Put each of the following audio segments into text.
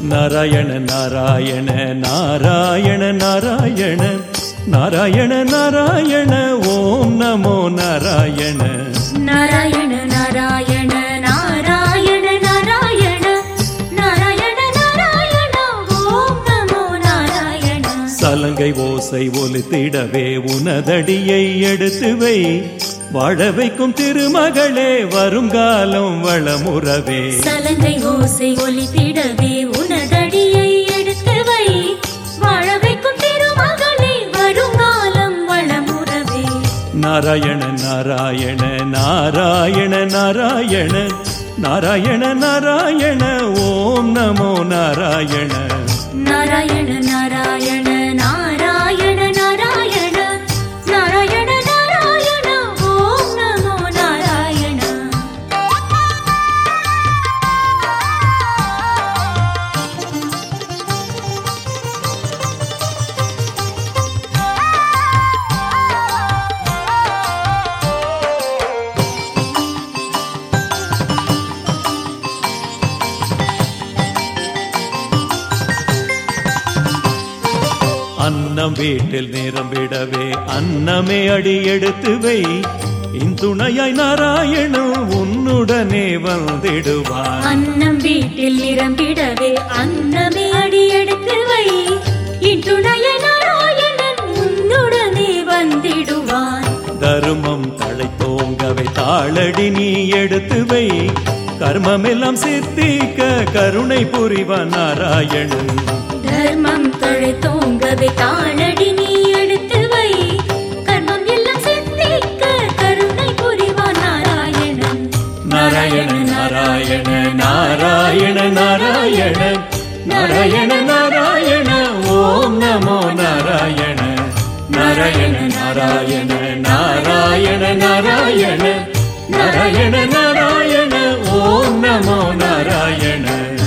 நாராயண நாராயண நாராயண நாராயண நாராயண நாராயண ஓம் நமோ நாராயண நாராயண நாராயண நாராயண நாராயண நாராயண நாராயண ஓம் நமோ நாராயண சலங்கை ஓசை ஒலித்திடவே உனதடியை எடுத்து வை வாழ வைக்கும் திருமகளே வருங்காலம் வளமுறவே சலங்கை ஓசை ஒலித்திடவே உனதடியை எடுத்து வை வாழ வைக்கும் திருமகனே வருங்காலம் வளமுறவே நாராயண நாராயண நாராயண நாராயண நாராயண நாராயண ஓம் நமோ நாராயண நாராயண நாராயண நாராயண நாராயண நாராயண நாராயண ஓம் நமோ நாராயண அன்னம் வீட்டில் நிரம்பிடவே அன்னமே அடி எடுத்து வை இந்துணையாய் நாராயணன் உன்னுடனே வந்திடுவான் அன்னம் வீட்டில் நிரம்பிடவே அன்னமே அடி எடுத்து வை இன்றுடைய நாராயணன் உன்னுடனே வந்திடுவான் தருமம் தழைத்தோங்கவை தாளடி நீ எடுத்து வை கர்மமெல்லாம் சித்திக்க கருணை புரிவான் நாராயணன் தர்மம் தழைத்தோங்கவே தாளடி நீ எடுத்து வை கர்மம் எல்லாம் சித்திக்க கருணை புரிவான் நாராயணன் நாராயண நாராயண நாராயண நாராயண நாராயண நாராயண ஓம் நமோ நாராயண நாராயண நாராயண நாராயண நாராயண நாராயண நாராயண ஓம் நமோ நாராயண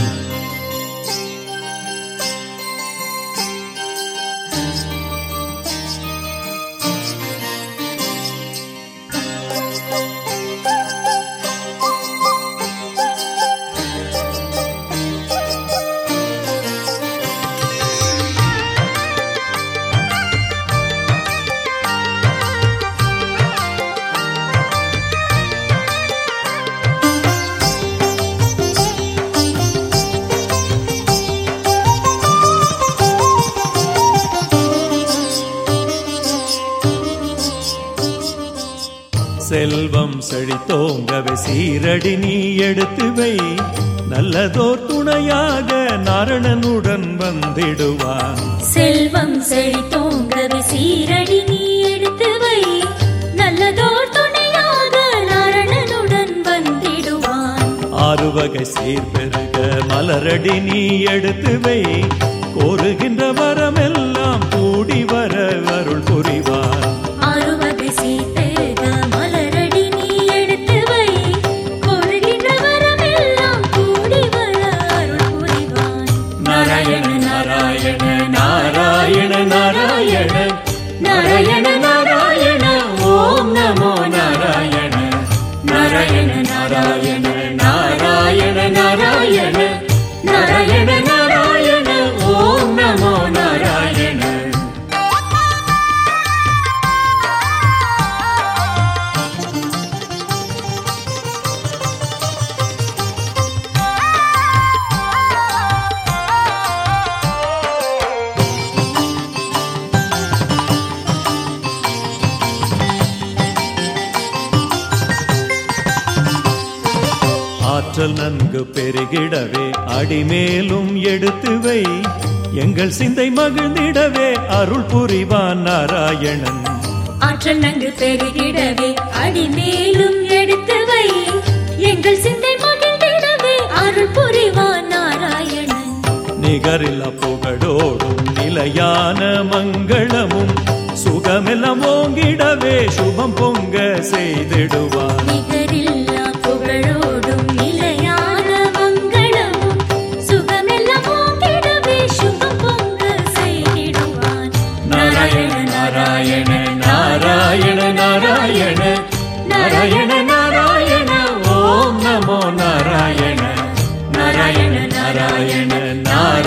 செல்வம் செழித்தோங்கவே சீரடி நீ எடுத்து வை நல்லதோர் துணையாக நாரணனுடன் வந்திடுவான் செல்வம் செழித்தோங்கவே சீரடி நீ எடுத்து வை நல்லதோர் துணையாக நாரணனுடன் வந்திடுவான் ஆறு வகை சீர்பெருக மலரடி நீ எடுத்து வை கோருகின்ற வரமெல்லாம் கூடி வர அருள் புரிவான் அறுவகை சீத்தேக மலரடி நீ எடுத்து வை கொள்கின்ற வரமெல்லாம் கூடி வர அருள் புரிவான் நாராயண நாராயண நாராயண நாராயண நாராயண நாராயண ஓம் நமோ நாராயண நாராயண நாராயண நாராயண நாராயண நாராயண நாராயண ஓம் நமோ நாராயண ஆற்றல் நன்கு பெருகிடவே அடிமேலும் எடுத்து வை எங்கள் சிந்தை மகிழ்ந்திடவே அருள் புரிவான் நாராயணன் ஆற்றல் நன்கு பெருகிடவே அடிமேலும் எடுத்து வை எங்கள் சிந்தை மகிழ்ந்திடவே அருள் புரிவான் நாராயணன் நிகரில்லா புகழோடும் நிலையான மங்களமும் சுகமெல்லாம் ஓங்கிடவே சுபம் பொங்க செய்திடுவான் நிகரில்லா புகழோடும் நிலையான மங்களமும் சுகமெல்லாம் ஓங்கிடவே சுகம் பொங்க செய்திடுவான் நாராயண நாராயண நாராயண நாராயண நாராயண நாராயண ஓம் நமோ நாராயண நாராயண நாராயண நாராயண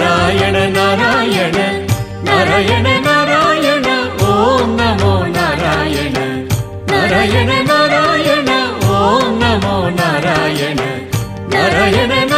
நாராயண நாராயண ஓம் நமோ நாராயண நாராயண நாராயண ஓம் நமோ நாராயண நாராயண